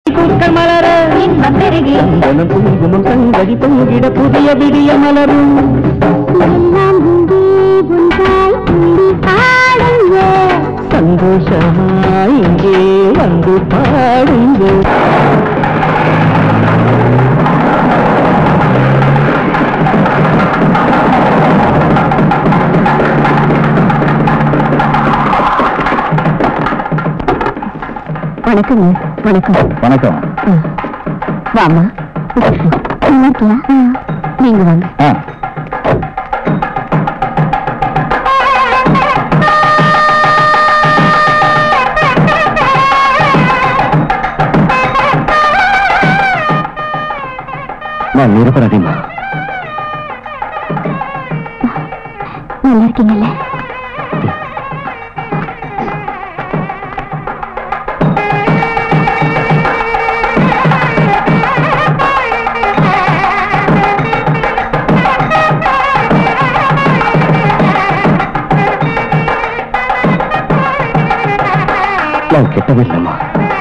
பூக்கள் மலர இன்பம் பெருகி சந்தனம் குங்குமம் சங்கதி பொங்கிட புதிய விடிய மலரும் எல்லாம் இங்கே ஒன்றாய் துள்ளி ஆடுங்க சந்தோஷமாய் இங்கே வந்து பாடுங்கள் வணக்கங்க வணக்கம் வணக்கம் வாமா நல்லா இருக்கியா நீங்க வாங்க ஆ நான் நிரபராதிமா நல்லா இருக்கீங்கல்ல நான் கெட்டவே இல்லைம்மா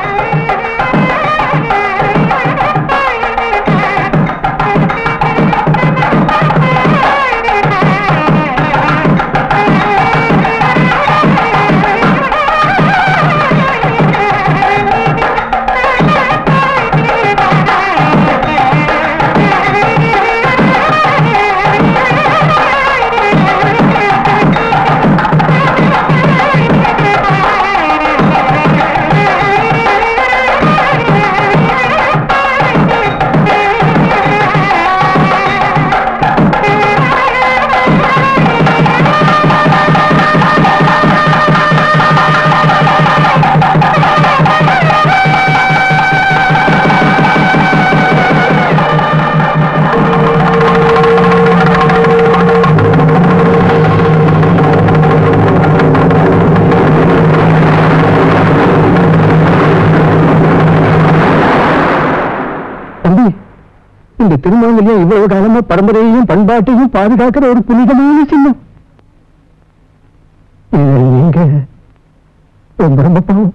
தம்பி இந்த திருமணத்திலே இவ்வளவு காலமா பரம்பரையையும் பண்பாட்டையும் பாதுகாக்கிற ஒரு புனிதமான சின்னம் இதை நீங்க ரொம்ப ரொம்ப பாவம்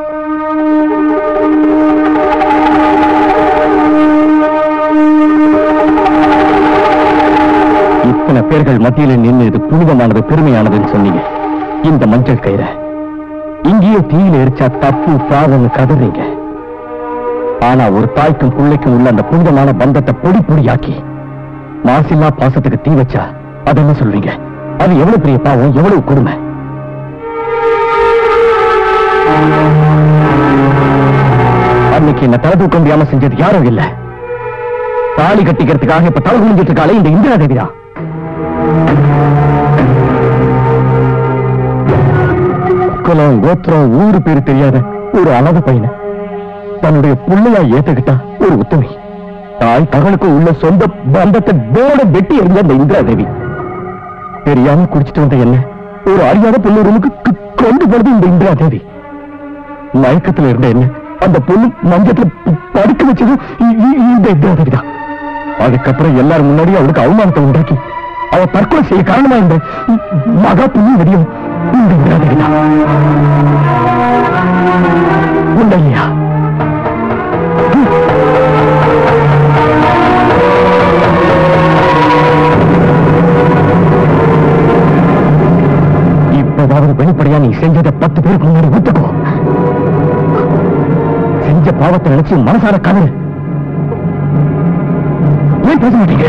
இத்தனை பேர்கள் மத்தியில நின்று இது புனிதமானது பெருமையானதுன்னு சொன்னீங்க இந்த மஞ்சள் கயிறை இங்கேயே தீயில எரிச்சா தப்பு பாவம்னு கதறீங்க ஆனா ஒரு தாய்க்கும் பிள்ளைக்கும் உள்ள அந்த புனிதமான பந்தத்தை பொடி பொடியாக்கி மாசில்லா பாசத்துக்கு தீ வச்சா அது என்ன சொல்வீங்க அது எவ்வளவு பெரிய பாவம் எவ்வளவு கொடுமை அன்னைக்கு என்ன தலை தூக்க முடியாம செஞ்சது யாரும் இல்ல தாலி கட்டிக்கிறதுக்காக இப்ப தலை குனிஞ்சிட்டு இருக்காளே இந்த இந்திரா தேவிதா குலம் கோத்திரம் ஊரு பேரு தெரியாத ஒரு அழகு பையனை தன்னுடைய புள்ளையா ஏத்துக்கிட்டா ஒரு உத்தமி தாய் தகனுக்கு உள்ள சொந்த பந்தத்தை போட வெட்டி எறிஞ்ச அந்த இந்திரா தேவி தெரியாம குடிச்சிட்டு வந்த என்ன ஒரு அறியாத பொண்ணு ரூமுக்கு கு- கொண்டு போறது இந்த இந்திரா தேவி மயக்கத்துல இருந்த என்ன அந்த பொண்ணு மஞ்சத்துல ப- படுக்க வச்சது இ- இ- இந்த இந்திரா தேவி தான் அதுக்கப்புறம் எல்லாரும் முன்னாடி அவளுக்கு அவமானத்தை உண்டாக்கி அவ தற்கொலை செய்ய காரணமா இருந்த மகா புண்ணிய வெடியும் இந்த இந்திரா தேவி தான் உண்மையா இப்பதாவது வெளிப்படையா நீ செஞ்சதை பத்து பேருக்கு முன்னாடி ஒத்துக்கோ செஞ்ச பாவத்தை நினைச்சு மனசார கதறு ஏன் பேச மாட்டீங்க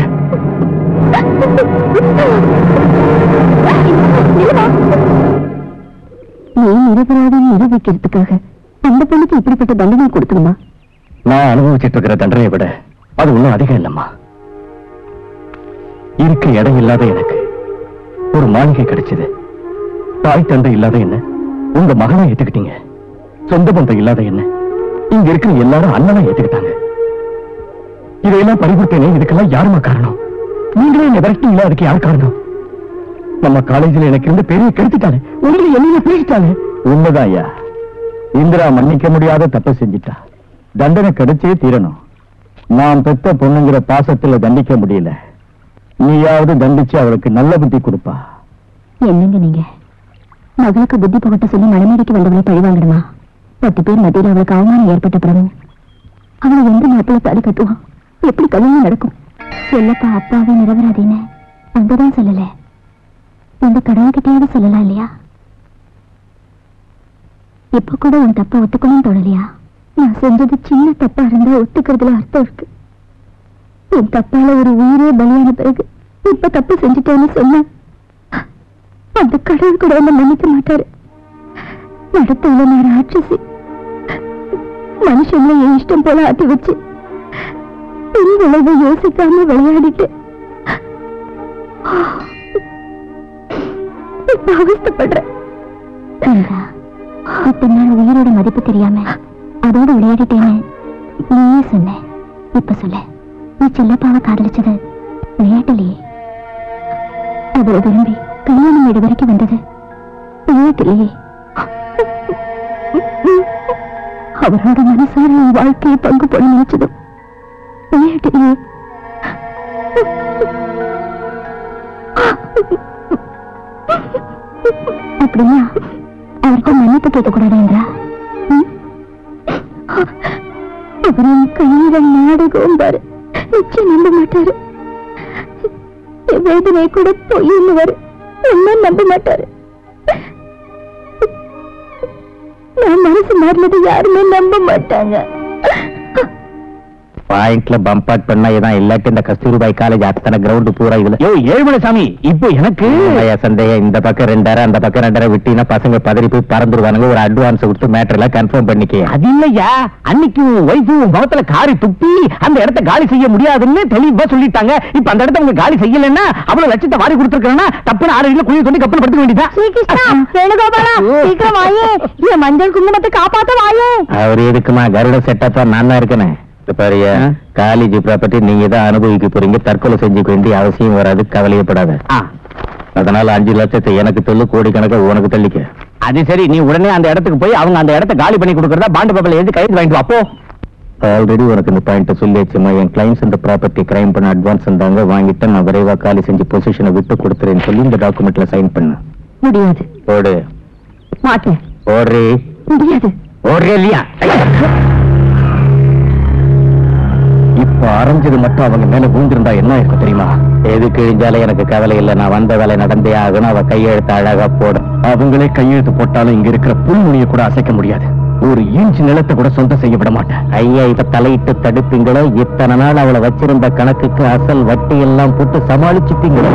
நீ நிரபராதி நிரூபிக்கிறதுக்காக அந்த பொண்ணுக்கு இப்படிப்பட்ட தண்டனை கொடுக்கணுமா நான் அனுபவிச்சிட்டு இருக்கிற தண்டனையை விட அது ஒண்ணும் அதிகம் இல்லம்மா இருக்க இடம் இல்லாத எனக்கு ஒரு மாளிகை கிடைச்சது தாய் தந்தை இல்லாத என்ன உங்க மகனை ஏத்துக்கிட்டீங்க சொந்த பந்தம் இல்லாத என்ன இங்க இருக்கிற எல்லாரும் அண்ணனா ஏத்துக்கிட்டாங்க இதையெல்லாம் பறிகொடுத்தேனே இதுக்கெல்லாம் யாருமா காரணம் நீங்களே என்ன விரட்டிங்களா அதுக்கு யார் காரணம் நம்ம காலேஜ்ல எனக்கு இருந்து பெரிய கெடுத்துட்டாரு உங்களை என்ன பேசிட்டாங்க உண்மைதான் ஐயா இந்திரா மன்னிக்க முடியாத தப்பை செஞ்சிட்டா தண்டனை கிடைச்சே தீரணும் நான் பெத்த பொண்ணுங்கிற பாசத்துல தண்டிக்க முடியல நீயாவது தண்டிச்சு அவளுக்கு நல்ல புத்தி கொடுப்பா என்னங்க நீங்க மகளுக்கு புத்தி புகட்ட சொல்லி மனமேடிக்கு வந்தவளை பழி வாங்கணுமா பத்து பேர் மத்தியில் அவளுக்கு அவமானம் ஏற்பட்ட பிறகு அவன் எந்த நாட்டுல தாலி கட்டுவான் எப்படி கல்யாணம் நடக்கும் சொல்லப்பா அப்பாவே நிரபராதின்னு அங்கதான் சொல்லல இந்த கடவுள்கிட்டயாவது சொல்லலாம் இல்லையா இப்ப கூட உன் தப்ப ஒத்துக்கணும்னு தோணலையா நான் செஞ்சது சின்ன தப்பா இருந்தா ஒத்துக்கிறதுல அர்த்தம் இருக்கு என் தப்பால ஒரு உயிரே பலியான பிறகு இப்ப தப்பு செஞ்சுட்டேன்னு சொன்ன அந்த கடவுள் கூட என்ன மன்னிக்க மாட்டாரு நடத்தல நான் ராட்சசி மனுஷங்களை என் இஷ்டம் போல ஆட்டி வச்சு பெரிய விளைவை யோசிக்காம விளையாடிட்டு இப்ப அவஸ்தைப்படுறேன் இத்தனை நாள் உயிரோட மதிப்பு தெரியாம அதோட விளையாடிட்டேன்னு நீயே சொன்ன இப்ப சொல்ல நீ செல்லப்பாவை காதலிச்சது விளையாட்டுலயே அவரை விரும்பி கல்யாணம் வீடு வரைக்கும் வந்தது விளையாட்டுலயே அவரோட மனசார என் வாழ்க்கையை பங்கு போட நினைச்சதும் விளையாட்டுலயே அப்படின்னா அவர்கிட்ட மன்னிப்பு கேட்கக்கூடாதுங்களா அவரும் கண்ணீர நாடகம் பாரு நிச்சயம் நம்ப மாட்டாரு என் வேதனை கூட பொய்யுன்னுவாரு ஒன்னும் நம்ப மாட்டாரு நான் மனசு மாறினது யாருமே நம்ப மாட்டாங்க பாயிண்ட்ல பம்ப் அவுட் பண்ணா இதான் இல்லாட்டி இந்த கஸ்தூரிபாய் காலேஜ் அத்தனை கிரவுண்ட் பூரா இதுல யோ ஏழுமலை சாமி இப்போ எனக்கு சந்தேகம் இந்த பக்கம் ரெண்டாயிரம் அந்த பக்கம் ரெண்டாயிரம் விட்டீங்கன்னா பசங்க பதறி போய் பறந்துருவானுங்க ஒரு அட்வான்ஸ் கொடுத்து மேட்டர் எல்லாம் கன்ஃபார்ம் பண்ணிக்க அது இல்லையா அன்னைக்கு உன் ஒய்ஃபு உன் பவத்துல காரி துப்பி அந்த இடத்த காலி செய்ய முடியாதுன்னு தெளிவா சொல்லிட்டாங்க இப்ப அந்த இடத்த உங்க காலி செய்யலன்னா அவ்வளவு லட்சத்தை வாரி கொடுத்துருக்கா தப்புன்னு ஆறு வீட்டுல குழி தோண்டி கப்பல் படுத்துக்க வேண்டியதா ஸ்ரீகிருஷ்ணா வேணுகோபாலா சீக்கிரம் வாயே என் மஞ்சள் குங்குமத்தை காப்பாத்த வாயே அவர் எதுக்குமா கருட செட்டப்பா நான் தான் இருக்கேன் இப்ப பாருயா காலேஜ் ப்ராப்பர்ட்டி நீங்க தான் அனுபவிக்க போறீங்க தற்கொலை செஞ்சுக்க வேண்டிய அவசியம் வராது கவலையப்படாத அதனால அஞ்சு லட்சத்தை எனக்கு சொல்லு கோடிக்கணக்கா உனக்கு தள்ளிக்க அது சரி நீ உடனே அந்த இடத்துக்கு போய் அவங்க அந்த இடத்த காலி பண்ணி கொடுக்கறதா பாண்டு பேப்பர்ல எழுதி கைது வாங்கிட்டு வா, அப்போ ஆல்ரெடி உனக்கு இந்த பாயிண்ட் சொல்லியாச்சுமா என் கிளைம்ஸ் இந்த ப்ராப்பர்ட்டி கிரைம் பண்ண அட்வான்ஸ் இருந்தாங்க வாங்கிட்டு நான் விரைவா காலி செஞ்சு பொசிஷனை விட்டு கொடுத்துறேன்னு சொல்லி இந்த டாக்குமெண்ட்ல சைன் பண்ணு முடியாது போடு மாட்டேன் ஓடுறி முடியாது ஓடுறே இல்லையா இப்ப அரைஞ்சது மட்டும் அவங்க மேல விழுந்திருந்தா என்ன இருக்கும் தெரியுமா எது கிழிஞ்சாலும் எனக்கு கவலை இல்ல நான் வந்த வேலை நடந்தே ஆகணும் அவ கையெழுத்து அழகா போடும் அவங்களே கையெழுத்து போட்டாலும் இங்க இருக்கிற புல்முனியை கூட அசைக்க முடியாது ஒரு இன்ச் நிலத்தை கூட சொந்தம் செய்ய விட மாட்டேன் ஐயா இப்ப தலையிட்டு தடுப்பீங்களோ இத்தனை நாள் அவளை வச்சிருந்த கணக்குக்கு அசல் வட்டி எல்லாம் போட்டு சமாளிச்சுட்டீங்களோ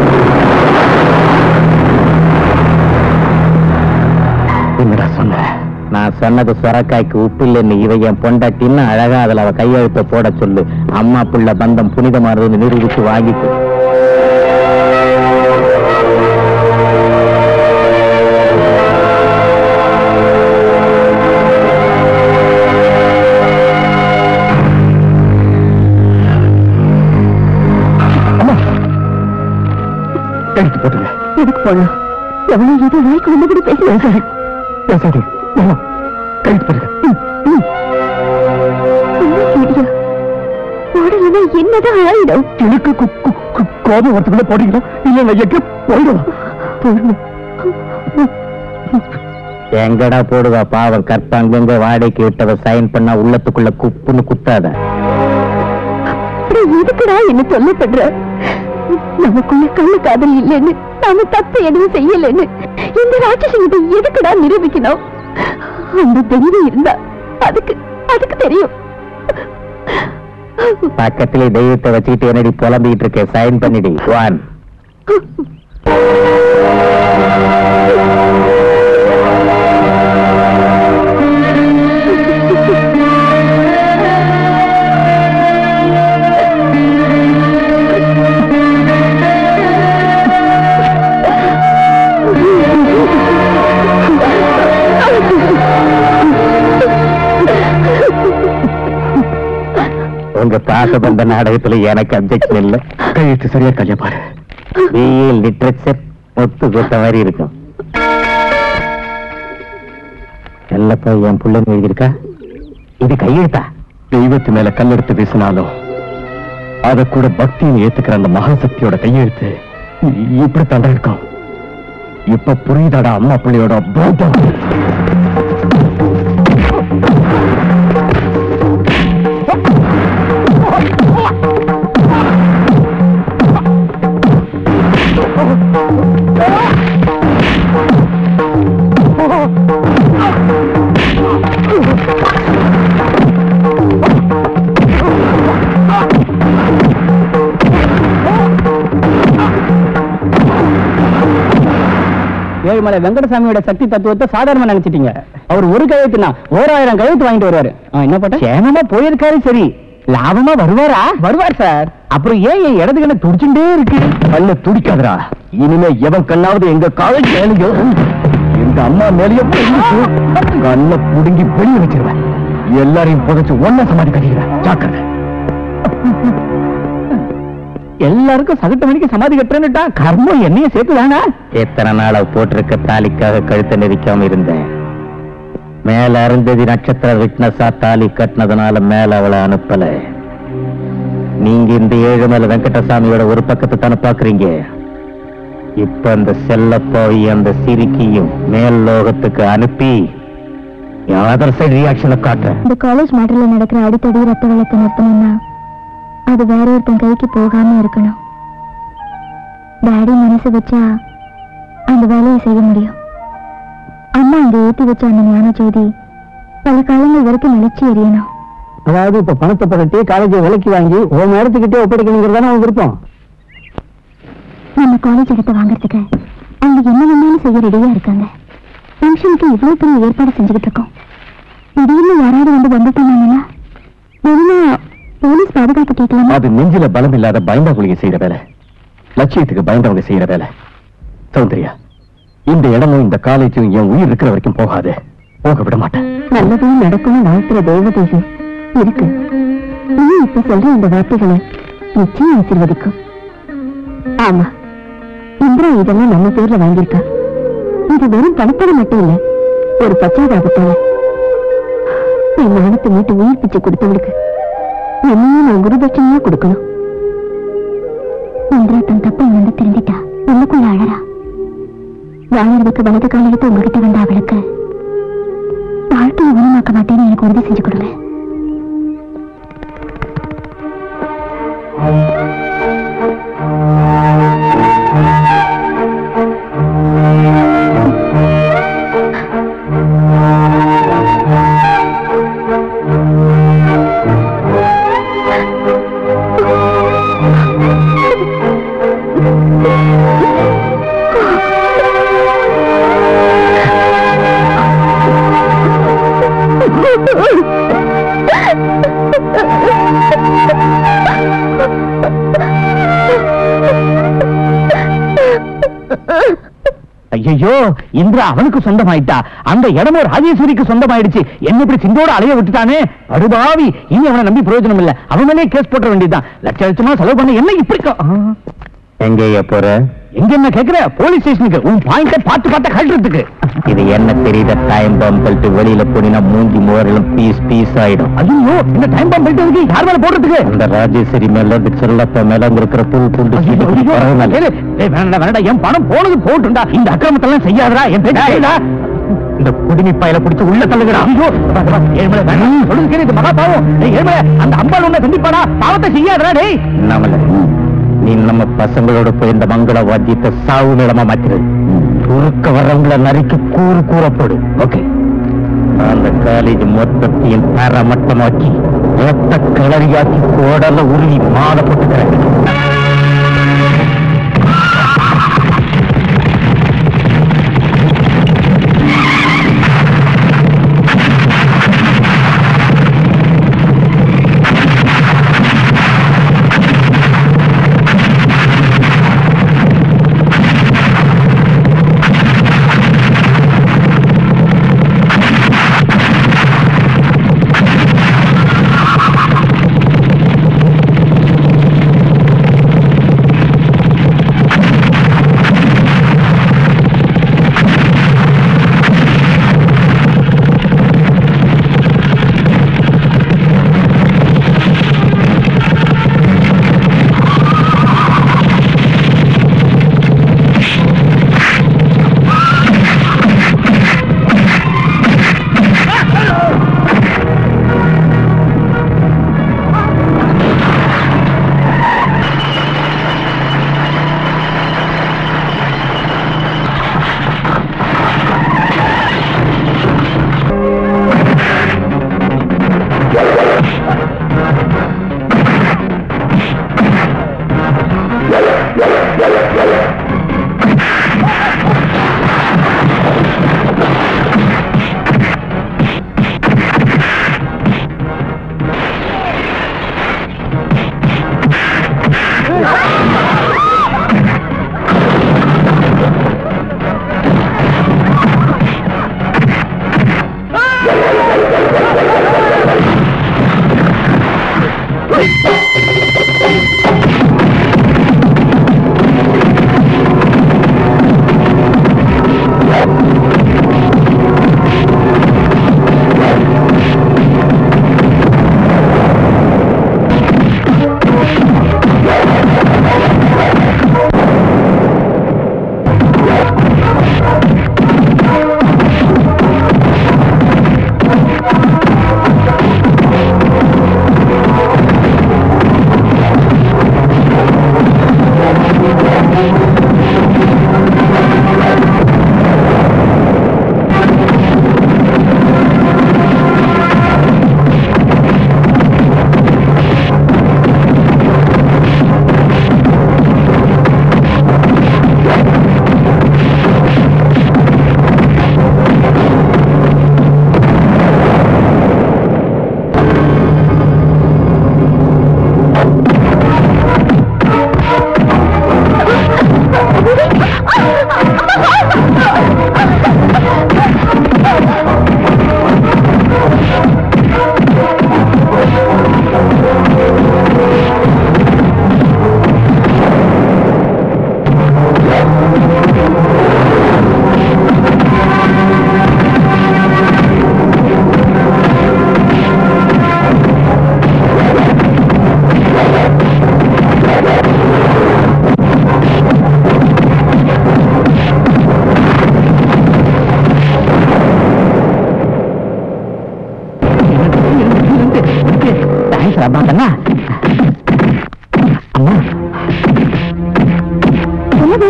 என்னடா சொன்ன நான் சொன்னது சொரக்காய்க்கு உப்பு இல்லைன்னு இவ என் பொண்டாட்டின்னு அழகா அதுல அவ கையெழுத்த போட சொல்லு அம்மா புள்ள பந்தம் புனிதமானதுன்னு நிரூபிச்சு வாங்கிக்கு எடுத்து போட்டுங்க எதுக்கு போடணும் எவ்வளவு எது வாய்க்கு வந்து கூட பேசுறேன் பேசாதே கழுத்து போட்டுங்க போடலன்னா என்னதான் ஆயிடும் எனக்கு கு- கு- கு- கோபம் வரத்துக்குள்ள போட்டீங்களா இல்ல நான் எங்க போயிடுவா எங்கடா போடுவா பாவம் கற்பங்கங்க வாடகைக்கு விட்டவ சைன் பண்ணா உள்ளத்துக்குள்ள குப்புன்னு குத்தாத அப்புறம் எதுக்குடா என்ன சொல்லப்படுற நமக்குள்ள கண்ணு காதல் இல்லைன்னு நாம தப்பு எதுவும் செய்யலன்னு இந்த ராட்சசங்கிட்ட எதுக்குடா நிரூபிக்கணும் அந்த தைரியம் இருந்தா அதுக்கு அதுக்கு தெரியும் பக்கத்துல தெய்வத்தை வச்சுக்கிட்டு என்னடி புலம்பிட்டு இருக்கேன் சைன் பண்ணிடி ஒன் உங்க பாசபந்த நாடகத்துல எனக்கு அப்ஜெக்ஷன் இல்ல கையெழுத்து சரியா கையா பாரு பிஏ லிட்ரேச்சர் ஒத்து கொத்த மாதிரி இருக்கும் நல்லப்பா என் புள்ளன்னு எழுதியிருக்கா இது கையெழுத்தா தெய்வத்து மேல கல்லெடுத்து வீசினாலும் அத கூட பக்தின்னு ஏத்துக்கிற அந்த மகாசக்தியோட கையெழுத்து இ- இப்படித்தான் இருக்கும் இப்ப புரியுதாடா அம்மா பிள்ளையோட போதம் ஏழுமலை வெங்கடசாமியோட சக்தி தத்துவத்தை சாதாரணமா நினைச்சிட்டீங்க அவர் ஒரு கழுத்துனா ஓராயிரம் கழுத்து வாங்கிட்டு வருவாரு ஆ, என்ன பண்ண சேனமா போயிருக்காரு சரி லாபமா வருவாரா வருவார் சார் அப்புறம் ஏன் என் இடது கண்ண துடிச்சுட்டே இருக்கு கண்ணு துடிக்காதடா இனிமே எவன் கண்ணாவது எங்க காலேஜ் மேலேயோ எங்க அம்மா மேலேயோ விழுந்துச்சு, கண்ணை புடுங்கி வெளியே வச்சிருவேன் எல்லாரையும் புதைச்சு ஒன்ன சமாதி கட்டிடுவேன் ஜாக்கிரதை எல்லாருக்கும் சகட்டு மணிக்கு சமாதி கட்டுறேன்னுட்டா கர்மம் என்னையும் சேர்த்துதானா எத்தனை நாள் அவ போட்டிருக்க தாலிக்காக கழுத்தை நெரிக்காம இருந்தேன் மேல அருந்ததி நட்சத்திர விட்னஸா தாலி கட்டினதுனால மேல அவளை அனுப்பல நீங்க இந்த ஏழுமலை வெங்கடசாமியோட ஒரு பக்கத்தை தானே பாக்குறீங்க இப்ப அந்த செல்லப்போய் அந்த சிரிக்கியும் மேல் லோகத்துக்கு அனுப்பி அதர் சைடு ரியாக்ஷனை காட்டுறேன் இந்த காலேஜ் மேட்டர்ல நடக்கிற அடித்தடி ரத்த வெள்ளத்தை நிறுத்தணும்னா அது வேற ஒருத்தன் கைக்கு போகாம இருக்கணும் டாடி மனசு வச்சா அந்த வேலையை செய்ய முடியும் அம்மா அங்க ஏத்தி வச்ச அந்த ஞான ஜோதி பல காலங்கள் வரைக்கும் நிலைச்சு எரியணும் அதாவது இப்ப பணத்தை பகட்டி காலேஜை விலைக்கு வாங்கி ஒரு நேரத்துக்கிட்டே ஒப்படைக்கணுங்கிறதான அவங்க விருப்பம் நம்ம காலேஜ் இடத்தை வாங்குறதுக்கு அவங்க என்ன வேணாலும் செய்ய ரெடியா இருக்காங்க ஃபங்க்ஷனுக்கு இவ்வளவு பெரிய ஏற்பாடு செஞ்சுக்கிட்டு இருக்கோம் திடீர்னு யாராவது வந்து வந்துட்டாங்கன்னா வெறுமனே போலீஸ் பாதுகாப்பு கேட்கலாமா அது நெஞ்சில பலம் இல்லாத பயந்தா குளிகை செய்யற வேலை லட்சியத்துக்கு பயந்தவங்க செய்யற வேலை சௌந்தர்யா இந்த இடமும் இந்த காலேஜும் என் உயிர் இருக்கிற வரைக்கும் போகாது போக விட மாட்டேன் நல்லதும் நடக்கும்னு வாழ்த்துற தேவதேசம் இருக்கு நீ இப்ப சொல்ற இந்த வார்த்தைகளை நிச்சயம் ஆசீர்வதிக்கும் ஆமா இந்திரா இதெல்லாம் நம்ம பேர்ல வாங்கியிருக்கா இது வெறும் பணத்தோட மட்டும் இல்ல ஒரு பச்சாதாபத்தால என் மானத்தை மீட்டு உயிர் பிச்சை கொடுத்தவளுக்கு என்னையும் நான் குருதட்சணையா கொடுக்கணும் இந்திரா தன் தப்பை உணர்ந்து திருந்திட்டா உள்ளுக்குள்ள அழறா வாழறதுக்கு வலது கால எடுத்து உங்ககிட்ட வந்த அவளுக்கு வாழ்க்கையை குணமாக்க மாட்டேன்னு எனக்கு உறுதி செஞ்சு கொடுங்க ஐயோ இந்திரா அவனுக்கு சொந்தமாயிட்டா அந்த இடமும் ராஜேஸ்வரிக்கு சொந்தமாயிடுச்சு என்ன இப்படி சிந்தோட அலைய விட்டுட்டானே படுபாவி இனி அவனை நம்பி பிரயோஜனம் இல்ல அவன் மேலே கேஸ் போட்ட வேண்டியதுதான் லட்ச லட்சமா செலவு பண்ண என்ன இப்படி க- ஆ. எங்கேயா போற எங்க என்ன கேக்குற போலீஸ் ஸ்டேஷனுக்கு உன் பாயிண்ட பார்த்து பார்த்து கழட்டுறதுக்கு இது என்ன தெரியுத டைம் பாம்பு சொல்லிட்டு வெளியில போனீங்கன்னா மூஞ்சி மோரெல்லாம் பீஸ் பீஸ் ஆயிடும் ஐயோ இந்த டைம் பாம்பு போயிட்டு யார் மேல போடுறதுக்கு அந்த ராஜேஸ்வரி மேல இருந்து செல்லப்ப மேல அங்க இருக்கிற புல் துண்டு ஐயோ, சீட்டு ஐயோ, பரவாயில்ல. ஏய், ஏய், வேண்டாம் வேண்டாம் என் பணம் போனது போட்டுண்டா இந்த அக்கிரமத்தெல்லாம் செய்யாதடா என் பேச்சு கேளுடா. இந்த குடிமி பயல பிடிச்சு உள்ள தள்ளுகிறா ஐயோ வா, வா, ஏழுமலை வேண்டாம் சொல்லுங்க சரி இது மகா பாவம் ஏய், ஏழுமலை அந்த அம்பாள் உன்னை சந்திப்பாடா பாவத்தை செய்யாதடா டேய் நம்மள நீ நம்ம பசங்களோட போய் இந்த மங்கள வாத்தியத்தை சாவு நிலமா மாத்திரு குறுக்க வர்றவங்கள நறுக்கி கூறு கூறப்படும் ஓகே அந்த காலேஜ் மொத்தத்தையும் தரமட்டமாக்கி ரத்த கிளறியாக்கி கோடல உருவி மாலை போட்டுக்கிறேன் தேங்க்ஸ் அம்மா கண்ணா அம்மா என்னது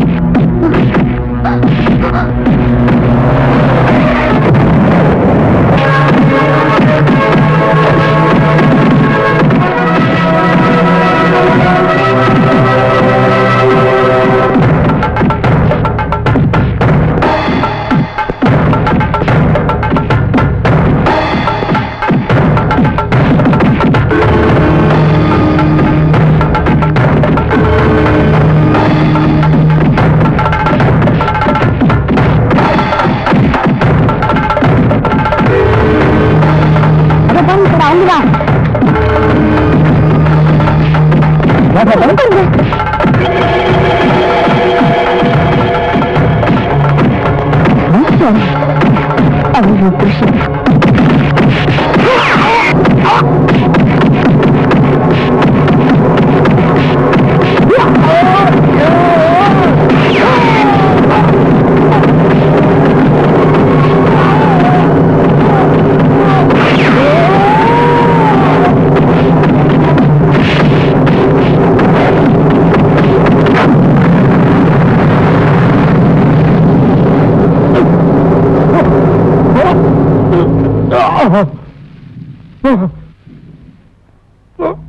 அதை பாருங்க சார் அவங்கதான் அவங்க புருஷன் Oh.